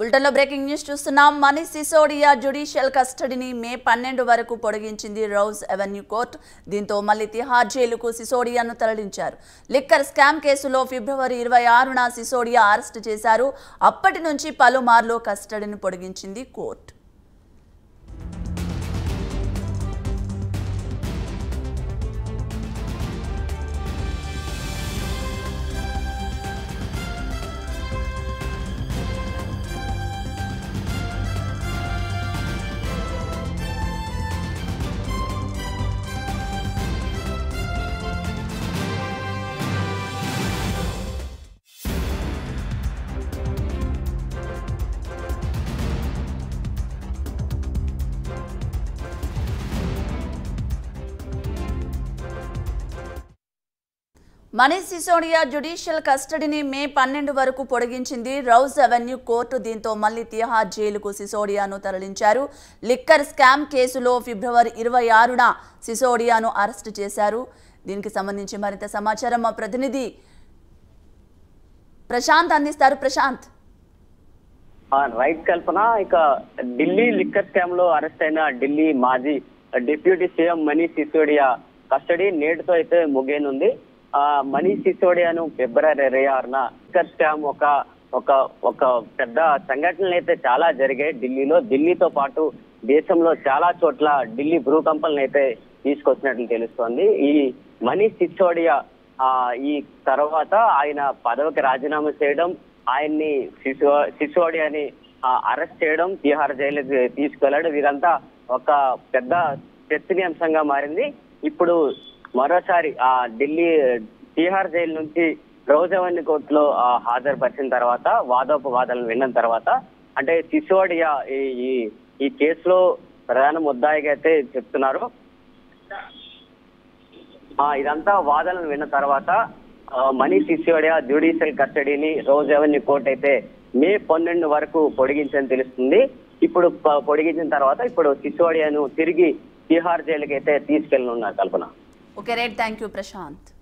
బులెటిన్లో breaking news చూస్తున్నాం Manish Sisodia judicial కస్టడీని మే పన్నెండు వరకు పొడిగించింది రౌజ్ అవెన్యూ కోర్టు దీంతో మళ్ళీ తిహార్ జైలుకు సిసోడియాను తరలించారు లిక్కర్ స్కామ్ కేసులో ఫిబ్రవరి ఇరవై ఆరున సిసోడియా అరెస్టు చేశారు అప్పటి నుంచి పలుమార్లు కస్టడీని పొడిగించింది కోర్టు మనీష్ సిసోడియా జ్యుడిషియల్ కస్టడీని మే పన్నెండు వరకు పొడిగించింది రౌజ్ అవెన్యూ కోర్టు దీంతో మళ్ళీ తిహార్ జైలుకు సిసోడియాను తరలించారు లిక్కర్ స్కామ్ కేసులో ఫిబ్రవరి ఇరవై ఆరున సిసోడియాను అరెస్టు చేశారు దీనికి సంబంధించి మరింత సమాచారం మా ప్రతినిధి ప్రశాంత్ అందిస్తారు ప్రశాంత్ ఆ, రైట్ కల్పన ఇక ఢిల్లీ లిక్కర్ స్కామ్ లో అరెస్ట్ అయిన ఢిల్లీ మాజీ deputy CM Manish Sisodia custody నేటితో అయితే ముగియనుంది ఆ మనీష్ సిసోడియాను ఫిబ్రవరి ఇరవై ఆరున లిక్కర్ స్కామ్ ఒక ఒక ఒక పెద్ద సంఘటనలు అయితే చాలా జరిగాయి ఢిల్లీలో ఢిల్లీతో పాటు దేశంలో చాలా చోట్ల ఢిల్లీ బ్రూ కంపెనీలు అయితే తీసుకొచ్చినట్లు తెలుస్తోంది ఈ మనీష్ సిసోడియా ఆ ఈ తర్వాత ఆయన పదవికి రాజీనామా చేయడం ఆయన్ని సిసో సిసోడియాని ఆ, అరెస్ట్ చేయడం తిహార్ జైలుకి తీసుకెళ్లడం ఇదంతా ఒక పెద్ద చర్చనీయాంశంగా మారింది ఇప్పుడు మరోసారి ఆ ఢిల్లీ తిహార్ జైలు నుంచి రోజవన్ని కోర్టులో ఆ, హాజరుపరిచిన తర్వాత వాదోపవాదాలను విన్న తర్వాత అంటే సిసోడియా ఈ ఈ- ఈ కేసులో ప్రధాన ముద్దాయిగా అయితే చెప్తున్నారు ఆ ఇదంతా వాదనలు విన్న తర్వాత ఆ, మనీష్ సిసోడియా జ్యుడిషియల్ కస్టడీని రోజు అవన్నీ కోర్టు అయితే మే పన్నెండు వరకు పొడిగించని తెలుస్తుంది ఇప్పుడు ప- పొడిగించిన తర్వాత ఇప్పుడు సిసోడియాను తిరిగి తిహార్ జైలుకి అయితే తీసుకెళ్ళనున్నారు Kalpana okay right thank you Prashanth